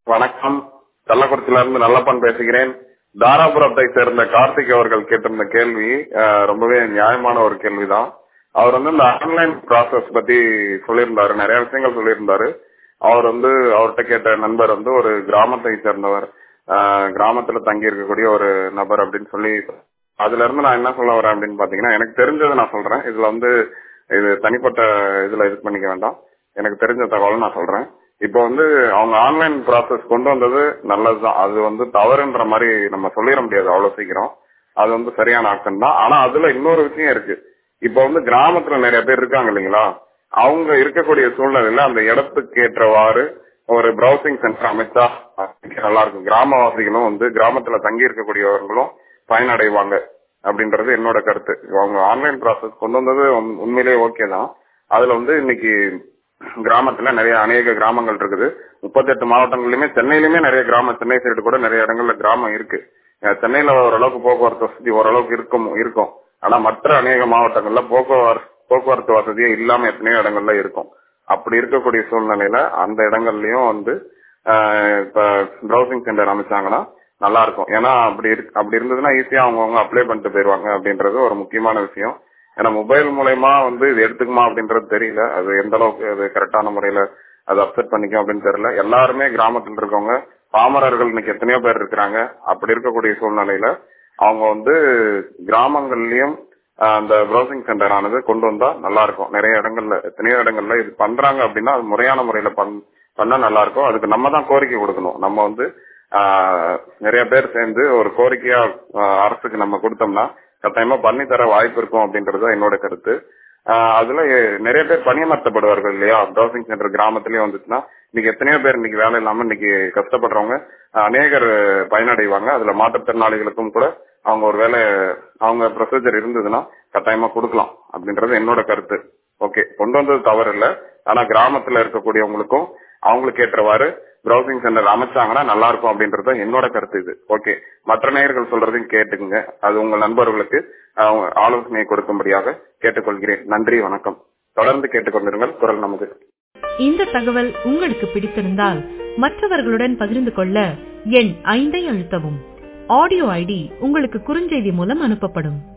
வணக்கம் கள்ளக்குறிச்சியில இருந்து நல்லப்பன் பேசுகிறேன் தாராபுரத்தை சேர்ந்த கார்த்திக் அவர்கள் கேட்டிருந்த கேள்வி அஹ், ரொம்பவே நியாயமான ஒரு கேள்விதான் அவர் வந்து இந்த ஆன்லைன் ப்ராசஸ் பத்தி சொல்லியிருந்தாரு நிறைய விஷயங்கள் சொல்லியிருந்தாரு அவர் வந்து அவர்கிட்ட கேட்ட நண்பர் வந்து ஒரு கிராமத்தை சேர்ந்தவர் அஹ், கிராமத்துல தங்கி இருக்கக்கூடிய ஒரு நபர் அப்படின்னு சொல்லி அதுல இருந்து நான் என்ன சொல்ல வரேன் அப்படின்னு பாத்தீங்கன்னா எனக்கு தெரிஞ்சதை நான் சொல்றேன் இதுல வந்து இது தனிப்பட்ட இதுல இது பண்ணிக்க வேண்டாம் எனக்கு தெரிஞ்ச தகவல் நான் சொல்றேன் இப்போ வந்து அவங்க ஆன்லைன் ப்ராசஸ் கொண்டு வந்தது நல்லதுதான் அது வந்து தவறுன்ற மாதிரி நம்ம சொல்லிட முடியாது அவ்வளவு சீக்கிரம் அது வந்து சரியான ஆப்ஷன் தான் ஆனா அதுல இன்னொரு விஷயம் இருக்கு இப்போ வந்து கிராமத்துல நிறைய பேர் இருக்காங்க இல்லைங்களா அவங்க இருக்கக்கூடிய சூழ்நிலையில அந்த இடத்துக்கு ஏற்றவாறு ஒரு பிரவுசிங் சென்டர் அமைச்சா நல்லா இருக்கும் கிராமவாசிகளும் வந்து கிராமத்துல தங்கி இருக்கக்கூடியவர்களும் பயனடைவாங்க அப்படின்றது என்னோட கருத்து அவங்க ஆன்லைன் ப்ராசஸ் கொண்டு வந்தது உண்- உண்மையிலேயே ஓகே தான் அதுல வந்து இன்னைக்கு கிராமத்துல நிறைய அநேக கிராமங்கள் இருக்குது முப்பத்தெட்டு மாவட்டங்கள்லயுமே சென்னையிலுமே நிறைய கிராமம் சென்னை சைடு கூட நிறைய இடங்கள்ல கிராமம் இருக்கு அஹ் சென்னையில ஓரளவுக்கு போக்குவரத்து வசதி ஓரளவுக்கு இருக்கும் இருக்கும் ஆனா மற்ற அநேக மாவட்டங்கள்ல போக்குவரத்து போக்குவரத்து வசதியே இல்லாம எத்தனையோ இடங்கள்ல இருக்கும் அப்படி இருக்கக்கூடிய சூழ்நிலையில அந்த இடங்கள்லயும் வந்து ஆஹ் இப்ப ப்ரௌசிங் சென்டர் அமைச்சாங்கன்னா நல்லா இருக்கும் ஏன்னா அப்படி இருக்கு அப்படி இருந்ததுன்னா ஈஸியா அவங்கவுங்க அப்ளை பண்ணிட்டு போயிருவாங்க அப்படின்றது ஒரு முக்கியமான விஷயம் ஏன்னா மொபைல் மூலயமா வந்து இது எடுத்துக்குமா அப்படின்றது தெரியல அது எந்த அளவுக்கு அது கரெக்டான முறையில அது அப்செட் பண்ணிக்கும் அப்படின்னு தெரியல எல்லாருமே கிராமத்துல இருக்கவங்க பாமரர்கள் இன்னைக்கு எத்தனையோ பேர் இருக்கிறாங்க அப்படி இருக்கக்கூடிய சூழ்நிலையில அவங்க வந்து கிராமங்கள்லயும் ஆஹ், அந்த ப்ரௌசிங் சென்டர் ஆனது கொண்டு வந்தா நல்லா இருக்கும் நிறைய இடங்கள்ல எத்தனையோ இடங்கள்ல இது பண்றாங்க அப்படின்னா அது முறையான முறையில பண் பண்ணா நல்லா இருக்கும் அதுக்கு நம்ம தான் கோரிக்கை கொடுக்கணும் நம்ம வந்து ஆஹ், நிறைய பேர் சேர்ந்து ஒரு கோரிக்கையா ஆஹ், அரசுக்கு நம்ம கொடுத்தோம்னா கட்டாயமா பண்ணி தர வாய்ப்பு இருக்கும் அப்படின்றது தான் என்னோட கருத்து ஆஹ், அதுல எ- நிறைய பேர் பணியமர்த்தப்படுவார்கள் இல்லையா ப்ரௌசிங் சென்டர் கிராமத்திலயும் வந்துச்சுன்னா இன்னைக்கு எத்தனையோ பேர் இன்னைக்கு வேலை இல்லாம இன்னைக்கு கஷ்டப்படுறவங்க ஆஹ், அநேகர் பயனடைவாங்க அதுல மாற்றுத்திறனாளிகளுக்கும் கூட அவங்க ஒரு வேலை அவங்க ப்ரொசீஜர் இருந்ததுன்னா கட்டாயமா கொடுக்கலாம் அப்படின்றது என்னோட கருத்து ஓகே கொண்டு வந்தது தவறு இல்ல ஆனா கிராமத்துல இருக்கக்கூடியவங்களுக்கும் அவங்களுக்கு ஏற்றவாறு ப்ரௌசிங் சென்டர் அமைச்சாங்கன்னா நல்லா இருக்கும் அப்படின்றது என்னோட கருத்து இது ஓகே மற்ற நேயர்கள் சொல்றதையும் கேட்டுக்குங்க அது உங்கள் நண்பர்களுக்கு அவங்க ஆலோசனை கொடுக்கும்படியாக கேட்டுக்கொள்கிறேன் நன்றி வணக்கம் தொடர்ந்து கேட்டுக்கொண்டிருங்கள் குரல் நமது இந்த தகவல் உங்களுக்கு பிடித்திருந்தால் மற்றவர்களுடன் பகிர்ந்து கொள்ள எண் ஐந்தை அழுத்தவும் ஆடியோ ஐடி உங்களுக்கு குறுஞ்செய்தி மூலம் அனுப்பப்படும்